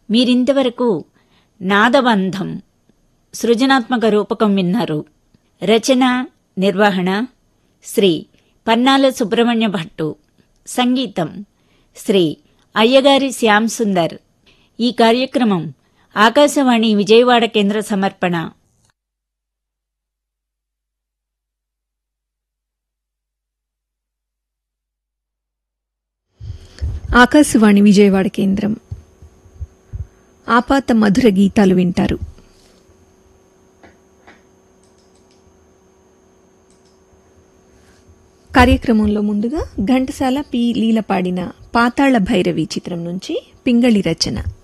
మీరింతవరకు నాదబంధం సృజనాత్మక రూపకం విన్నారు రచన నిర్వహణ శ్రీ పన్నాల సుబ్రహ్మణ్య భట్టు సంగీతం శ్రీ అయ్యగారి శ్యామ్ సుందర్ ఈ కార్యక్రమం ఆకాశవాణి విజయవాడ కేంద్ర సమర్పణ ఆకాశవాణి విజయవాడ కేంద్రం ఆపాత మధుర గీతాలు వింటారు కార్యక్రమంలో ముందుగా ఘంటసాల పి లీల పాడిన పాతాళ భైరవి చిత్రం నుంచి పింగళి రచన